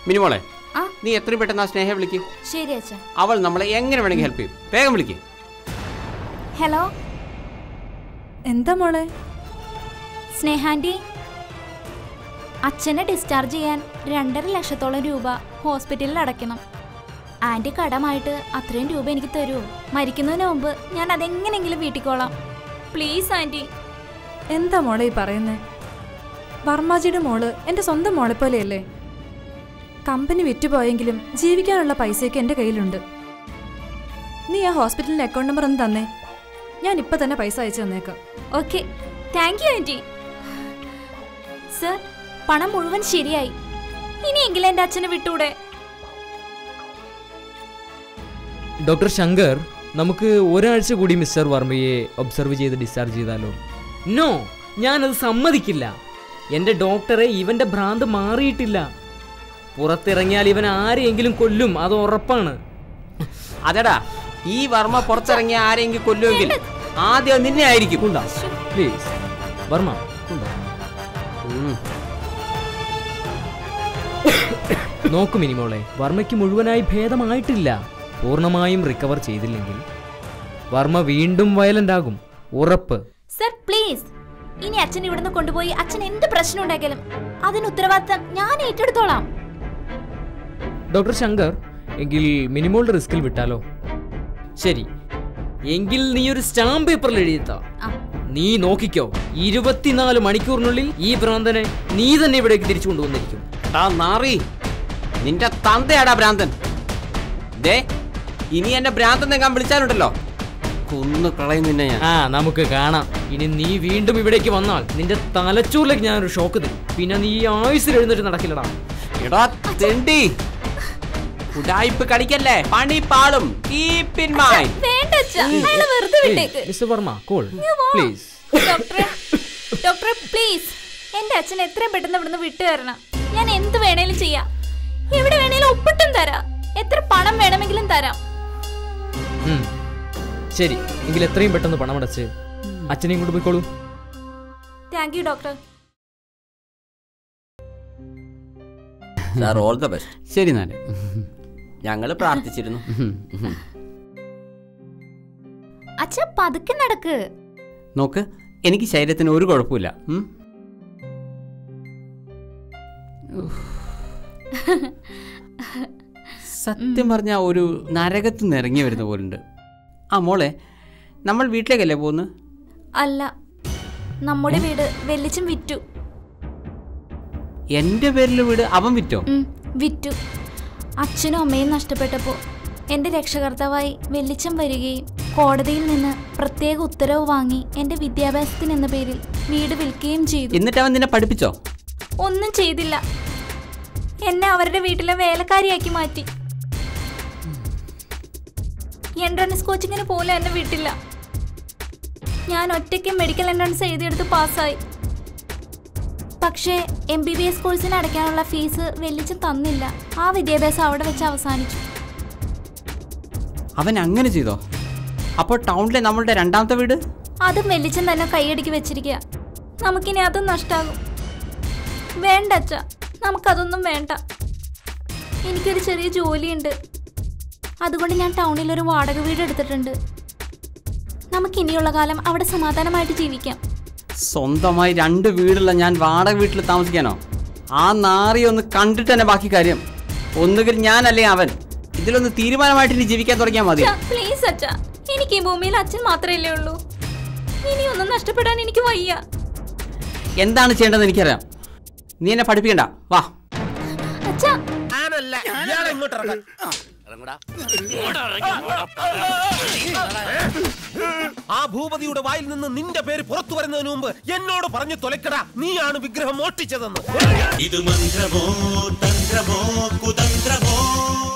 മിനിമോളെ ആ നീ എത്രയും പെട്ടെന്ന് ആ സ്നേഹ വിളിക്ക് ശരി അച്ഛാ അവൾ നമ്മളെ എങ്ങനെ വേണമെങ്കിൽ ഹെൽപ്പ് ചെയ്യും വേഗം വിളിക്ക് ഹലോ എന്താ മോളെ സ്നേഹാൻറ്റി അച്ഛനെ ഡിസ്ചാർജ് ചെയ്യാൻ രണ്ടര ലക്ഷത്തോളം രൂപ ഹോസ്പിറ്റലിൽ അടയ്ക്കണം ആൻറ്റി കടമായിട്ട് അത്രയും രൂപ എനിക്ക് തരുമോ മരിക്കുന്നതിന് മുമ്പ് ഞാൻ അതെങ്ങനെയെങ്കിലും വീട്ടിക്കോളാം പ്ലീസ് ആൻറ്റി എന്താ മോളെ ഈ പറയുന്നേ വർമാജിയുടെ മോള് എൻ്റെ സ്വന്തം മോളെ പോലെയല്ലേ കമ്പനി വിറ്റുപോയെങ്കിലും ജീവിക്കാനുള്ള പൈസയൊക്കെ എൻ്റെ കയ്യിലുണ്ട് നീ ആ ഹോസ്പിറ്റലിൻ്റെ അക്കൗണ്ട് നമ്പർ ഒന്ന് തന്നേ ഞാൻ ഇപ്പം തന്നെ പൈസ അയച്ചു തന്നേക്കാം okay thank you aunty sir പണം മുഴുവൻ ശരിയായി ഇനിയെങ്കിലും എൻ്റെ അച്ഛനെ വിട്ടൂടെ ഡോക്ടർ ശങ്കർ നമുക്ക് ഒരാഴ്ച കൂടി മിസ്റ്റർ വർമ്മയെ ഒബ്സർവ് ചെയ്ത് ഡിസ്ചാർജ് ചെയ്താലോ നോ ഞാനത് സമ്മതിക്കില്ല എൻ്റെ ഡോക്ടറെ ഇവൻ്റെ ഭ്രാന്ത് മാറിയിട്ടില്ല പുറത്തിറങ്ങിയാൽ ഇവൻ ആരെയെങ്കിലും കൊല്ലും അത് ഉറപ്പാണ് അതെടാ ഈ വർമ്മ പുറത്തിറങ്ങിയ ആരെങ്കിലും കൊല്ലുമെങ്കിൽ ആദ്യം അത് നിന്നെ ആയിരിക്കും പ്ലീസ് വർമ്മ ഉം. നോക്കു മിനിമോളെ വർമ്മയ്ക്ക് മുഴുവനായി ഭേദമായിട്ടില്ല പൂർണ്ണമായും റിക്കവർ ചെയ്തില്ലെങ്കിൽ വർമ്മ വീണ്ടും വയലന്റ് ആകും ഉറപ്പ് സർ പ്ലീസ് ഇനി അച്ഛൻ ഇവിടുന്ന് കൊണ്ടുപോയി അച്ഛൻ എന്ത് പ്രശ്നം ഉണ്ടാക്കിയാലും അതിന് ഉത്തരവാദിത്തം ഞാൻ ഏറ്റെടുത്തോളാം ഡോക്ടർ ശങ്കർ എങ്കിൽ മിനിമോളുടെ റിസ്കിൽ വിട്ടാലോ ശരി എങ്കിൽ നീ ഒരു സ്റ്റാമ്പ് പേപ്പറിൽ എഴുതിത്താ ആ, നീ നോക്കിക്കോ ഇരുപത്തിനാല് മണിക്കൂറിനുള്ളിൽ ഈ ഭ്രാന്തനെ നീ തന്നെ ഇവിടേക്ക് തിരിച്ചു കൊണ്ടുവന്നിരിക്കും ടാ നാറി നിന്റെ തന്തയാടാ ഭ്രാന്തൻ ദേ ഇനി എന്നെ ഭ്രാന്തൻ ഞാൻ വിളിച്ചാലുണ്ടല്ലോ കൊന്നു കളയും നിന്നെ ഞാൻ ആ നമുക്ക് കാണാം ഇനി നീ വീണ്ടും ഇവിടേക്ക് വന്നാൽ നിന്റെ തലച്ചോറിലേക്ക് ഞാനൊരു ഷോക്ക് തരും പിന്നെ നീ ഈ ആയുസിൽ എഴുന്നേറ്റ് നടക്കില്ലടാ എടാ തെണ്ടി ഉടായിപ്പ് കളിക്കല്ലേ പണി പാളും കീപ് ഇൻ മൈൻഡ് വേണ്ട അച്ഛാ അയാളെ വെറുതെ വിട്ടേക്ക് മിസ്റ്റർ വർമ്മ കോൾ പ്ലീസ് ഡോക്ടറെ ഡോക്ടറെ പ്ലീസ് എന്റെ അച്ഛൻ എത്രയും പെട്ടെന്ന് ഇവിടുന്ന് വിട്ടു തരണം ഞാൻ എന്ത് വേണേലും ചെയ്യാം എവിടെ വേണേലും ഒപ്പിട്ടും തരാം എത്ര പണം വേണമെങ്കിലും തരാം ശരി എങ്കിൽ എത്രയും പെട്ടെന്ന് പണമടച്ച് അച്ഛനെയും കൊണ്ട് പോയിക്കോളൂ thank you doctor sir all the best ശരി നാല് ഞങ്ങൾ പ്രാർത്ഥിച്ചിരുന്നു അച്ഛ പതുക്കെ നടക്ക് നോക്ക് എനിക്ക് ശരീരത്തിന് ഒരു കുഴപ്പമില്ല ഉം? സത്യം പറഞ്ഞ ഒരു നരകത്ത് നിന്ന് ഇറങ്ങി വരുന്ന പോലുണ്ട് ആ മോളെ നമ്മൾ വീട്ടിലേക്കല്ലേ പോകുന്നത് അല്ല നമ്മുടെ വീട് വെല്ലിച്ചും വിറ്റു എൻ്റെ പേരിൽ വീട് അവൻ വിറ്റോ ഉം, വിറ്റു അച്ഛനും അമ്മയും നഷ്ടപ്പെട്ടപ്പോൾ എൻ്റെ രക്ഷകർത്താവായി വെല്ലിച്ചം വരികയും കോടതിയിൽ നിന്ന് പ്രത്യേക ഉത്തരവ് വാങ്ങി എൻ്റെ വിദ്യാഭ്യാസത്തിന് എന്ന പേരിൽ വീട് വിൽക്കുകയും ചെയ്തു എന്നിട്ട് അവൻ നിന്നെ പഠിപ്പിച്ചോ ഒന്നും ചെയ്തില്ല എന്നെ അവരുടെ വീട്ടിലെ വേലക്കാരിയാക്കി മാറ്റി എൻട്രൻസ് കോച്ചിങ്ങിന് പോലും എന്നെ വിട്ടില്ല ഞാൻ ഒറ്റയ്ക്ക് മെഡിക്കൽ എൻട്രൻസ് എഴുതിയെടുത്ത് പാസ്സായി പക്ഷേ എം ബി ബി എസ് കോഴ്സിന് അടയ്ക്കാനുള്ള ഫീസ് വെല്ലിച്ചും തന്നില്ല ആ വിദ്യാഭ്യാസം അവിടെ വെച്ച് അവസാനിച്ചു അവൻ അങ്ങനെ ചെയ്തോ അപ്പോൾ ടൗണിലെ നമ്മളുടെ രണ്ടാമത്തെ വീട് അതും വെല്ലിച്ചൻ തന്നെ കൈയടിക്ക് വെച്ചിരിക്കുക നമുക്കിനി അതും നഷ്ടാകും വേണ്ട അച്ഛ നമുക്കതൊന്നും വേണ്ട എനിക്കൊരു ചെറിയ ജോലിയുണ്ട് അതുകൊണ്ട് ഞാൻ ടൗണിൽ ഒരു വാടക വീട് എടുത്തിട്ടുണ്ട് നമുക്കിനിയുള്ള കാലം അവിടെ സമാധാനമായിട്ട് ജീവിക്കാം സ്വന്തമായി രണ്ട് വീടുള്ള ഞാൻ വാടക വീട്ടിൽ താമസിക്കാനോ ആ നാറി ഒന്ന് കണ്ടിട്ട് തന്നെ ബാക്കി കാര്യം ഒന്നുകിൽ ഞാനല്ലേ അവൻ ഇതിലൊന്ന് തീരുമാനമായിട്ട് ഇനി ജീവിക്കാൻ തുടങ്ങിയാൽ മതി പ്ലീസ് അച്ഛ എനിക്ക് ഈ ഭൂമിയിൽ അച്ഛൻ മാത്രമല്ലേ ഉള്ളൂ ഇനി ഒന്നും നഷ്ടപ്പെടാൻ എനിക്ക് വയ്യ എന്താണ് ചെയ്യേണ്ടതെന്ന് എനിക്കറിയാം നീ എന്നെ പഠിപ്പിക്കണ്ട വാ അച്ഛ ആ ഭൂപതിയുടെ വായിൽ നിന്ന് നിന്റെ പേര് പുറത്തു വരുന്നതിന് മുമ്പ് എന്നോട് പറഞ്ഞു തൊലക്കടാ നീയാണ് വിഗ്രഹം മോഷ്ടിച്ചതെന്ന് ഇത് മന്ത്രമോ തന്ത്രമോ കുതന്ത്രമോ